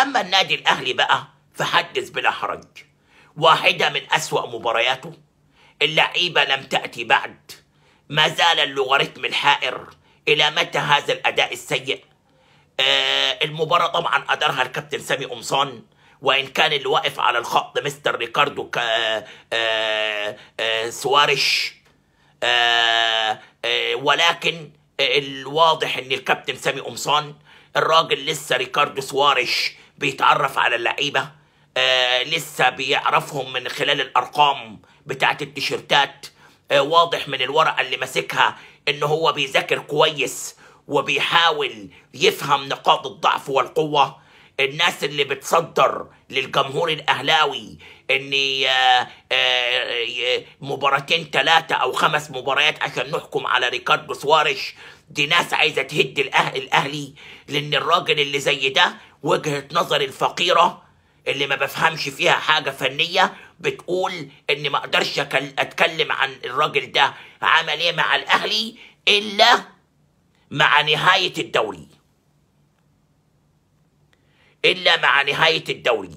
أما النادي الأهلي بقى فحدث بلا حرج واحدة من أسوأ مبارياته اللعيبة لم تأتي بعد ما زال اللوغاريتم الحائر إلى متى هذا الأداء السيء آه المباراة طبعا أدارها الكابتن سامي قمصان وإن كان اللي واقف على الخط مستر ريكاردو كا آه آه سوارش آه آه ولكن الواضح ان الكابتن سامي قمصان الراجل لسه ريكاردو سوارش بيتعرف على اللعيبه آه لسه بيعرفهم من خلال الارقام بتاعت التيشيرتات آه واضح من الورقه اللي ماسكها ان هو بيذاكر كويس وبيحاول يفهم نقاط الضعف والقوه الناس اللي بتصدر للجمهور الاهلاوي ان آه، آه، مباراتين ثلاثه او خمس مباريات عشان نحكم على ريكاردو سوارش دي ناس عايزه تهد الأه- الاهلي لان الراجل اللي زي ده وجهه نظر الفقيره اللي ما بفهمش فيها حاجه فنيه بتقول ان ما اقدرش أكل- اتكلم عن الراجل ده عمل ايه مع الاهلي الا مع نهايه الدوري إلا مع نهاية الدوري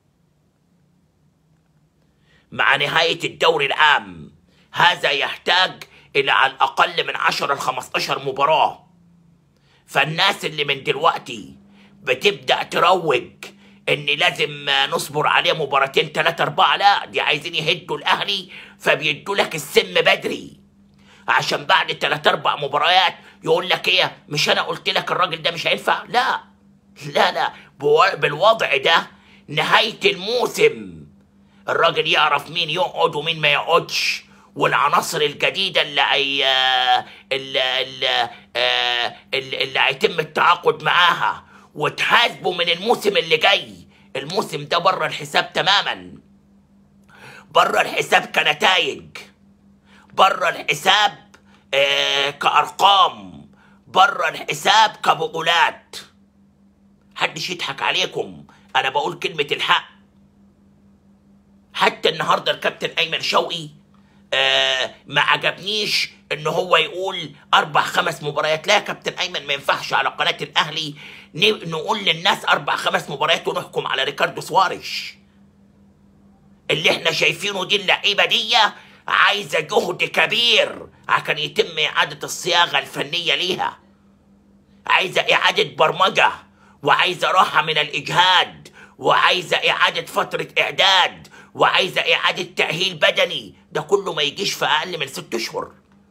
مع نهاية الدوري العام هذا يحتاج إلى على الأقل من 10 ل 15 مباراة فالناس اللي من دلوقتي بتبدأ تروج إن لازم نصبر عليه مباراتين ثلاثة أربعة لا دي عايزين يهدوا الأهلي فبيدوا لك السم بدري عشان بعد ثلاث أربع مباريات يقول لك إيه مش أنا قلت لك الراجل ده مش هينفع لا لا لا بو- بالوضع ده نهاية الموسم الراجل يعرف مين يقعد ومين ما يقعدش والعناصر الجديدة اللي هي اللي, اللي, آه، اللي, اللي هيتم التعاقد معاها وتحاسبه من الموسم اللي جاي الموسم ده بره الحساب تماما بره الحساب كنتائج بره الحساب آه، كأرقام بره الحساب كبطولات محدش يضحك عليكم انا بقول كلمة الحق حتى النهارده الكابتن ايمن شوقي آه ما عجبنيش ان هو يقول اربع خمس مباريات لا يا كابتن ايمن ما ينفعش على قناه الاهلي ن- نقول للناس اربع خمس مباريات ونحكم على ريكاردو سوارش اللي احنا شايفينه دي اللعيبه دي عايزه جهد كبير عشان يتم اعاده الصياغه الفنيه ليها عايزه اعاده برمجه وعايزه راحه من الاجهاد وعايزه اعاده فتره اعداد وعايزه اعاده تاهيل بدني ده كله ما يجيش في اقل من ست اشهر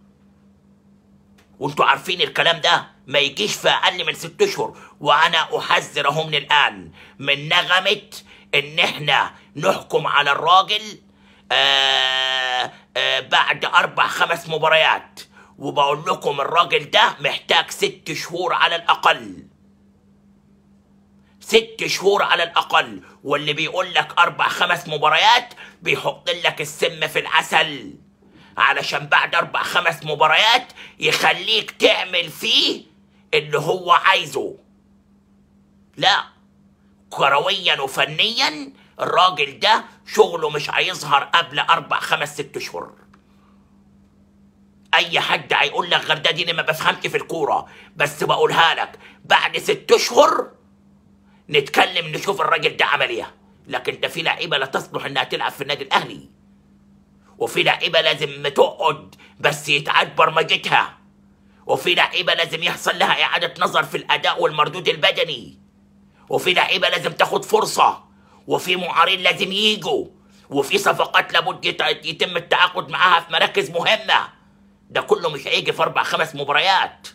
وانتوا عارفين الكلام ده ما يجيش في اقل من ست اشهر وانا احذر اهو من الان من نغمه ان احنا نحكم على الراجل آه آه بعد اربع خمس مباريات وبقول لكم الراجل ده محتاج ست شهور على الاقل ست شهور على الاقل واللي بيقول لك اربع خمس مباريات بيحط لك السم في العسل علشان بعد اربع خمس مباريات يخليك تعمل فيه اللي هو عايزه لا كرويا وفنيا الراجل ده شغله مش هيظهر قبل اربع خمس ست شهور اي حد هيقول لك غير ده دي أنا ما بفهمش في الكوره بس بقولها لك بعد ست اشهر نتكلم نشوف الراجل ده عمل ايه لكن ده في لعيبه لا تصلح انها تلعب في النادي الاهلي وفي لعيبه لازم تقعد بس يتعاد برمجتها وفي لعيبه لازم يحصل لها اعاده نظر في الاداء والمردود البدني وفي لعيبه لازم تاخد فرصه وفي معارين لازم يجوا وفي صفقات لابد يت- يتم التعاقد معاها في مراكز مهمه ده كله مش هيجي في اربع خمس مباريات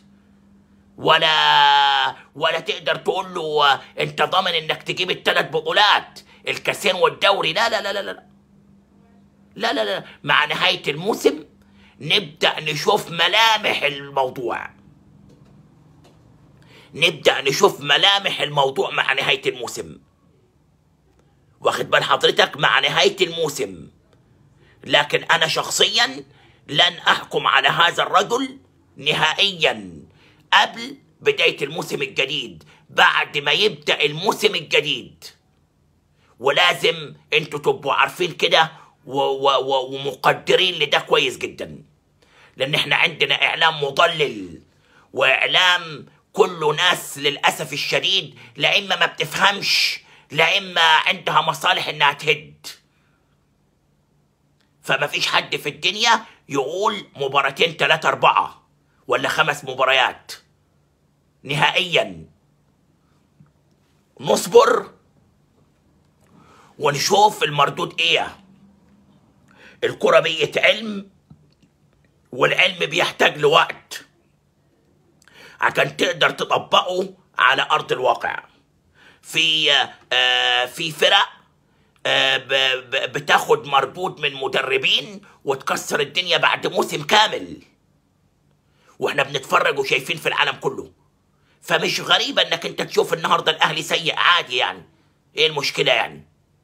ولا ولا تقدر تقول له آه، انت ضامن انك تجيب الثلاث بطولات الكاسين والدوري لا لا لا لا لا لا لا لا مع نهاية الموسم نبدأ نشوف ملامح الموضوع نبدأ نشوف ملامح الموضوع مع نهاية الموسم واخد بال حضرتك مع نهاية الموسم لكن أنا شخصيا لن أحكم على هذا الرجل نهائيا قبل بداية الموسم الجديد بعد ما يبدأ الموسم الجديد ولازم انتوا تبقوا عارفين كده و- و- و- ومقدرين لده كويس جدا لان احنا عندنا اعلام مضلل واعلام كله ناس للاسف الشديد لا اما ما بتفهمش لا اما عندها مصالح انها تهد فما فيش حد في الدنيا يقول مباراتين ثلاثة أربعة ولا خمس مباريات نهائيا نصبر ونشوف المردود ايه الكرة بقت علم والعلم بيحتاج لوقت عشان تقدر تطبقه على ارض الواقع في آه في فرق آه ب- ب- بتاخد مردود من مدربين وتكسر الدنيا بعد موسم كامل واحنا بنتفرج وشايفين في العالم كله فمش غريبة انك انت تشوف النهاردة الاهلي سيء عادي يعني ايه المشكلة يعني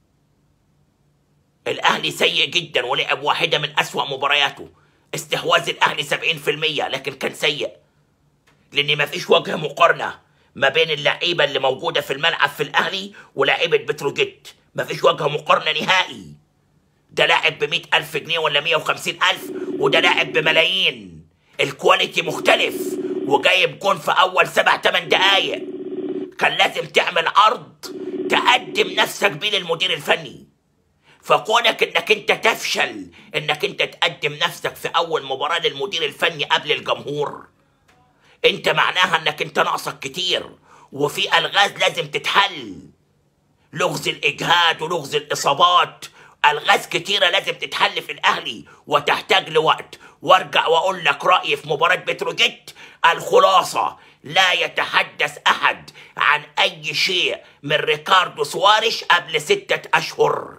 الاهلي سيء جدا ولعب واحدة من اسوأ مبارياته استحواذ الاهلي 70% لكن كان سيء لان ما فيش وجه مقارنة ما بين اللعيبة اللي موجودة في الملعب في الاهلي ولاعيبة بتروجيت ما فيش وجه مقارنة نهائي ده لاعب ب ألف جنيه ولا 150 ألف وده لاعب بملايين الكواليتي مختلف وجايب جون في أول سبع تمن دقايق كان لازم تعمل عرض تقدم نفسك بيه للمدير الفني فكونك انك انت تفشل انك انت تقدم نفسك في اول مباراة للمدير الفني قبل الجمهور انت معناها انك انت ناقصك كتير وفي الغاز لازم تتحل لغز الاجهاد ولغز الاصابات الغاز كتيرة لازم تتحل في الاهلي وتحتاج لوقت وارجع واقول لك رايي في مباراة بتروجيت الخلاصة لا يتحدث احد عن اي شيء من ريكاردو سواريش قبل ستة اشهر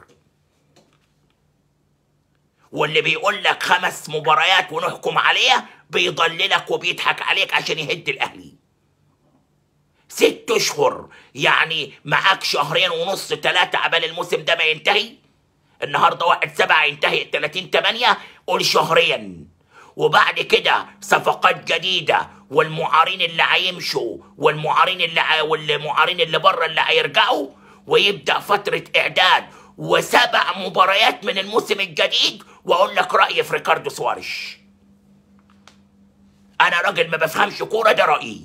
واللي بيقول لك خمس مباريات ونحكم عليها بيضللك وبيضحك عليك عشان يهد الاهلي ست اشهر يعني معاك شهرين ونص ثلاثة قبل الموسم ده ما ينتهي النهارده واحد سبعة ينتهي 30 8 قول شهرين وبعد كده صفقات جديدة والمعارين اللي هيمشوا والمعارين اللي ع- والمعارين اللي بره اللي هيرجعوا ويبدأ فترة إعداد وسبع مباريات من الموسم الجديد وأقول لك رأيي في ريكاردو سواريش أنا راجل ما بفهمش كورة ده رأيي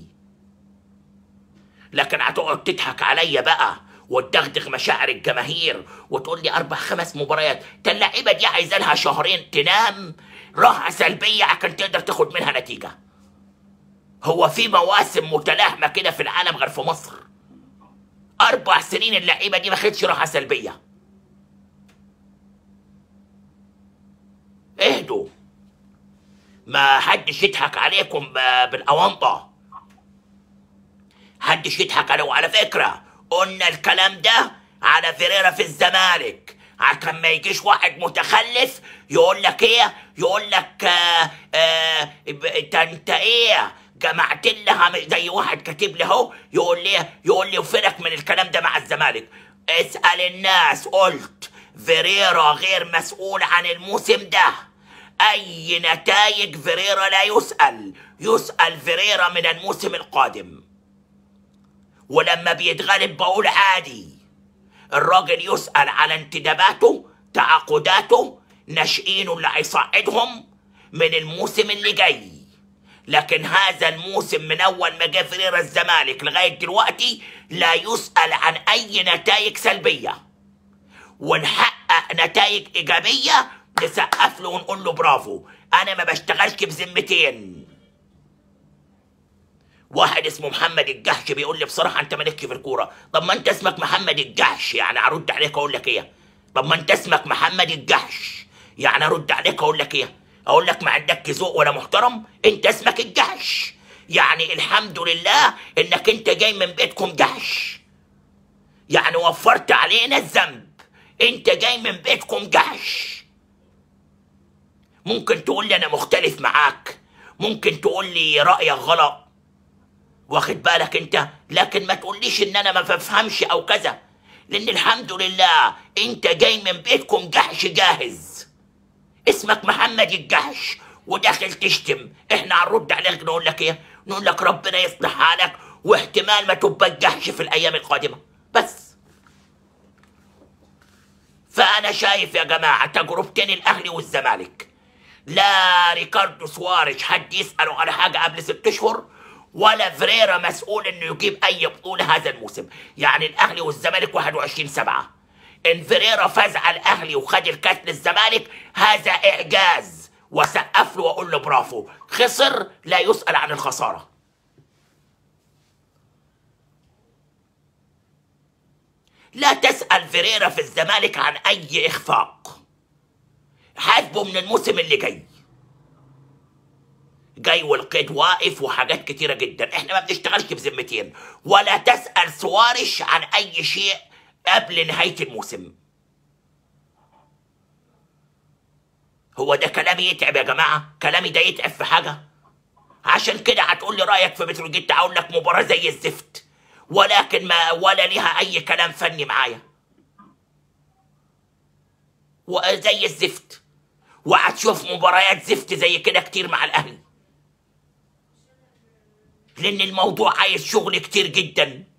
لكن هتقعد تضحك عليا بقى وتدغدغ مشاعر الجماهير وتقول لي اربع خمس مباريات ده اللعيبه دي عايزه لها شهرين تنام راحه سلبيه عشان تقدر تاخد منها نتيجه هو في مواسم متلاحمه كده في العالم غير في مصر اربع سنين اللعيبه دي ما خدش راحه سلبيه اهدوا ما حدش يضحك عليكم ب- بالاونطه حدش يضحك عليه وعلى فكرة قلنا الكلام ده على فيريرا في الزمالك عشان ما يجيش واحد متخلف يقول لك ايه يقول لك آه آه ب- انت انت ايه جمعت لها م- زي واحد كاتب لي اهو يقول لي يقول لي وفرك من الكلام ده مع الزمالك اسال الناس قلت فيريرا غير مسؤول عن الموسم ده اي نتائج فيريرا لا يسال يسال فيريرا من الموسم القادم ولما بيتغلب بقول عادي الراجل يسأل على انتداباته تعاقداته ناشئينه اللي هيصعدهم من الموسم اللي جاي لكن هذا الموسم من اول ما جه فريرة الزمالك لغايه دلوقتي لا يسأل عن اي نتائج سلبيه ونحقق نتائج ايجابيه نسقف له ونقول له برافو انا ما بشتغلش بذمتين واحد اسمه محمد الجحش بيقول لي بصراحه انت مالكش في الكوره طب ما انت اسمك محمد الجحش يعني ارد عليك اقول لك ايه طب ما انت اسمك محمد الجحش يعني ارد عليك اقول لك ايه اقول لك ما عندك ذوق ولا محترم انت اسمك الجحش يعني الحمد لله انك انت جاي من بيتكم جحش يعني وفرت علينا الذنب انت جاي من بيتكم جحش ممكن تقول لي انا مختلف معاك ممكن تقول لي رايك غلط واخد بالك انت لكن ما تقوليش ان انا ما بفهمش او كذا لان الحمد لله انت جاي من بيتكم جحش جاهز اسمك محمد الجحش وداخل تشتم احنا هنرد عليك نقول لك ايه نقول لك ربنا يصلح حالك واحتمال ما تبقى الجحش في الايام القادمه بس فانا شايف يا جماعه تجربتين الاهلي والزمالك لا ريكاردو سواريش حد يساله على حاجه قبل ست اشهر ولا فريرا مسؤول انه يجيب اي بطوله هذا الموسم يعني الاهلي والزمالك 21 7 ان فريرا فاز على الاهلي وخد الكاس للزمالك هذا اعجاز وسقف له واقول له برافو خسر لا يسال عن الخساره لا تسال فريرا في الزمالك عن اي اخفاق حاسبه من الموسم اللي جاي جاي والقيد واقف وحاجات كتيرة جدا احنا ما بنشتغلش بذمتين ولا تسأل سوارش عن اي شيء قبل نهاية الموسم هو ده كلامي يتعب يا جماعة كلامي ده يتعب في حاجة عشان كده هتقول لي رأيك في بتروجيت هقول لك مباراة زي الزفت ولكن ما ولا ليها اي كلام فني معايا وزي الزفت وهتشوف مباريات زفت زي كده كتير مع الاهلي لان الموضوع عايز شغل كتير جدا